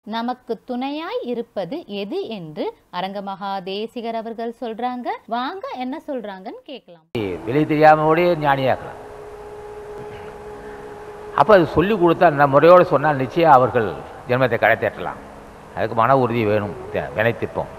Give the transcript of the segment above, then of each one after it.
நமக்கு துணையாய் இருப்பது எது என்று அரங்கமகா தேசிகர் அவர்கள் சொல்றாங்க வாங்க என்ன சொல்றாங்கன்னு கேட்கலாம் விலை தெரியாமோடே ஞானியாக்கலாம் அப்போ அது சொல்லி கொடுத்தா அந்த முறையோடு சொன்னால் நிச்சயம் அவர்கள் ஜென்மத்தை கடை தேட்டலாம் அதுக்கு மன உறுதி வேணும் தே- வினைத்திற்போம்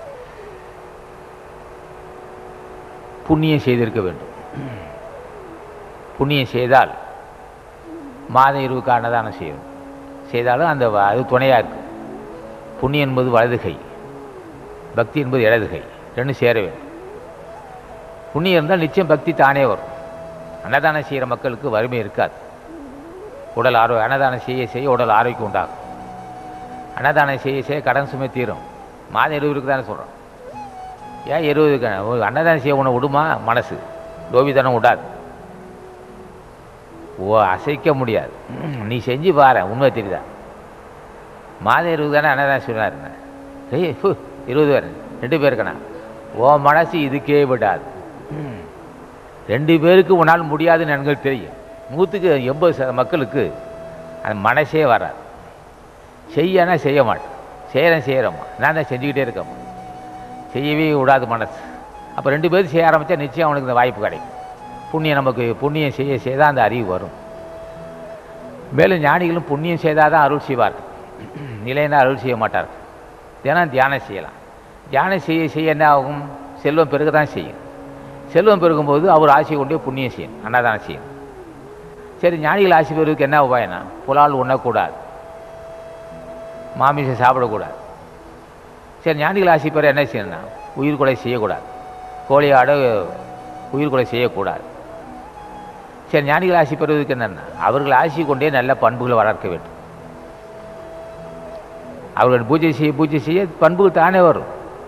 புண்ணியம் செய்திருக்க வேண்டும் புண்ணியம் செய்தால் மாத இருவுக்கு அன்னதானம் செய்யணும் செய்தாலும் அந்த வ- அது துணையாக இருக்கு புண்ணியம் என்பது வலது கை பக்தி என்பது இடது கை ரெண்டும் சேர வேண்டும் புண்ணியம் இருந்தால் நிச்சயம் பக்தி தானே வரும் அன்னதானம் செய்கிற மக்களுக்கு வறுமை இருக்காது உடல் ஆரோக்கியம் அன்னதானம் செய்ய செய்ய உடல் ஆரோக்கியம் உண்டாகும் அன்னதானம் செய்ய செய்ய கடன் சுமை தீரும் மாதம் இருபதுக்கு தானே சொல்கிறோம் ஏன் இருபதுக்கு ஒரு அன்னதானம் செய்ய உன்னை விடுமா மனசு லோபித்தனம் விடாது ஓ அசைக்க முடியாது ம், நீ செஞ்சு பாரு உண்மை தெரியுதா மாதம் இருபது தானே அன்னதானம் சொன்னார் ஏய் ஃபு, இருபது பேர் ரெண்டு பேருக்குண்ணா ஓ மனசு இதுக்கே விடாது ம். ரெண்டு பேருக்கு உன்னால் முடியாதுன்னு எனக்கு தெரியும் நூற்றுக்கு எண்பது சத மக்களுக்கு அந்த மனசே வராது செய்யனா செய்ய மாட்டேன் செய்கிறேன் செய்கிறோம்மா நான் தான் செஞ்சுக்கிட்டே இருக்கேம்மா செய்யவே விடாது மனசு அப்போ ரெண்டு பேரும் செய்ய ஆரம்பித்தா நிச்சயம் அவனுக்கு இந்த வாய்ப்பு கிடைக்கும் புண்ணியம் நமக்கு புண்ணியம் செய்ய செய்ய தான் அந்த அறிவு வரும் மேலும் ஞானிகளும் புண்ணியம் செய்தால் தான் அருள் செய்வார்கள் நிலைனா அருள் செய்ய மாட்டார்கள் தினம் தியானம் செய்யலாம் தியானம் செய்ய செய்ய என்ன ஆகும் செல்வம் பெருக தான் செய்யும் செல்வம் பெருகும்போது அவர் ஆசை கொண்டே புண்ணியம் செய்யணும் அன்னதானம் செய்யணும் சரி ஞானிகள் ஆசை பெறுவதற்கு என்ன உபாயம்னா புலால் உண்ணக்கூடாது மாமிசம் சாப்பிடக்கூடாது சரி ஞானிகள் ஆசை பெற என்ன செய்யணும்னா உயிர் கொலை செய்யக்கூடாது கோழி ஆடு உயிர் கொலை செய்யக்கூடாது சரி ஞானிகள் ஆசி பெறுவதற்கு என்னென்ன அவர்கள் ஆசி கொண்டே நல்ல பண்புகளை வளர்க்க வேண்டும் அவர்கள் பூஜை செய்ய பூஜை செய்ய பண்புகள் தானே வரும்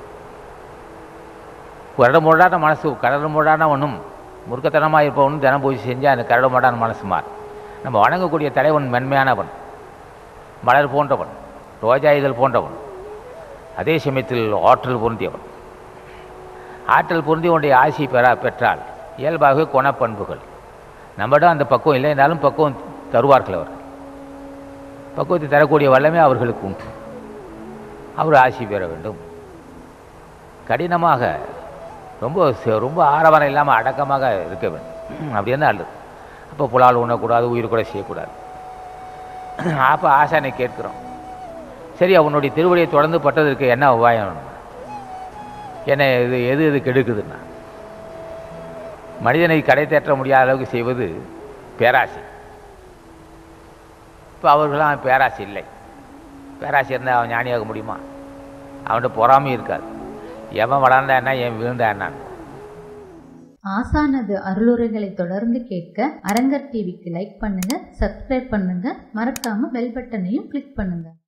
கரடுமுரடான மனசு கரடுமுரடான ஒன்றும் முருக்கத்தனமாக இருப்பவனும் தினம் பூஜை செஞ்சால் அந்த கரடுமுரடான மனசு மாறும் நம்ம வணங்கக்கூடிய தலைவன் மென்மையானவன் மலர் போன்றவன் ரோஜா இதழ் போன்றவன் அதே சமயத்தில் ஆற்றல் பொருந்தியவன் ஆற்றல் பொருந்தியவனுடைய ஆசி பெறா பெற்றால் இயல்பாகவே குணப்பண்புகள் நம்மிடம் அந்த பக்குவம் இல்லை என்றாலும் பக்குவம் தருவார்கள் அவர்கள் பக்குவத்தை தரக்கூடிய வல்லமே அவர்களுக்கு உண்டு அவர் ஆசி பெற வேண்டும் கடினமாக ரொம்ப ச- ரொம்ப ஆரவாரம் இல்லாமல் அடக்கமாக இருக்க வேண்டும் அப்படி என்ன நல்லது அப்போ புலால் உண்ணக்கூடாது உயிர் கூட செய்யக்கூடாது அப்போ ஆசானை கேட்கிறோம் சரி அவனுடைய திருவடியை தொடர்ந்து பட்டதற்கு என்ன உபாயம் என்ன இது எது எது கெடுக்குதுன்னா மனிதனை கடை தேற்ற முடியாத அளவுக்கு செய்வது பேராசை இப்போ அவர்களாம் பேராசை இல்லை பேராசை இருந்தால் அவன் ஞானியாக முடியுமா அவன்கிட்ட பொறாமையும் இருக்காது எவன் வளர்ந்தா என்ன என் விழுந்தா என்னான்னு ஆசானது அருளுரைகளை தொடர்ந்து கேட்க அரங்கர் டிவிக்கு லைக் பண்ணுங்க சப்ஸ்கிரைப் பண்ணுங்க மறக்காம பெல் பட்டனையும் கிளிக் பண்ணுங்க